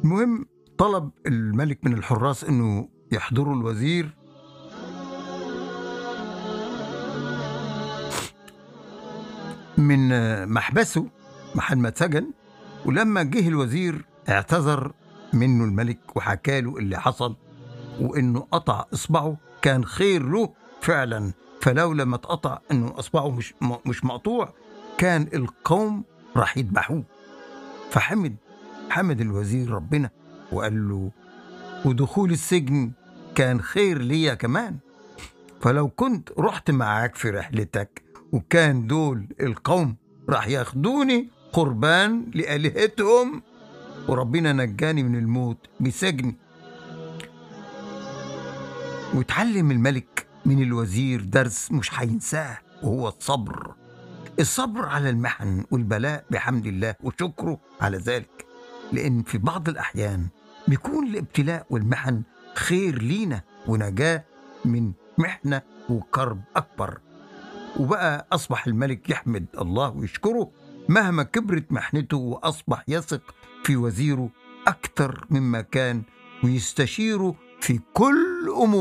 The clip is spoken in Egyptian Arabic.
المهم طلب الملك من الحراس انه يحضروا الوزير من محبسه محل ما اتسجن ولما جه الوزير اعتذر منه الملك وحكى له اللي حصل وانه قطع اصبعه كان خير له فعلا فلولا ما اتقطع انه اصبعه مش م- مش مقطوع كان القوم راح يذبحوه فحمد حمد الوزير ربنا وقال له ودخول السجن كان خير ليا كمان فلو كنت رحت معاك في رحلتك وكان دول القوم راح ياخدوني قربان لآلهتهم وربنا نجاني من الموت بسجن وتعلم الملك من الوزير درس مش هينساه وهو الصبر الصبر على المحن والبلاء بحمد الله وشكره على ذلك لأن في بعض الأحيان بيكون الابتلاء والمحن خير لينا ونجاة من محنة وكرب أكبر وبقى أصبح الملك يحمد الله ويشكره مهما كبرت محنته وأصبح يثق في وزيره أكثر مما كان ويستشيره في كل أمور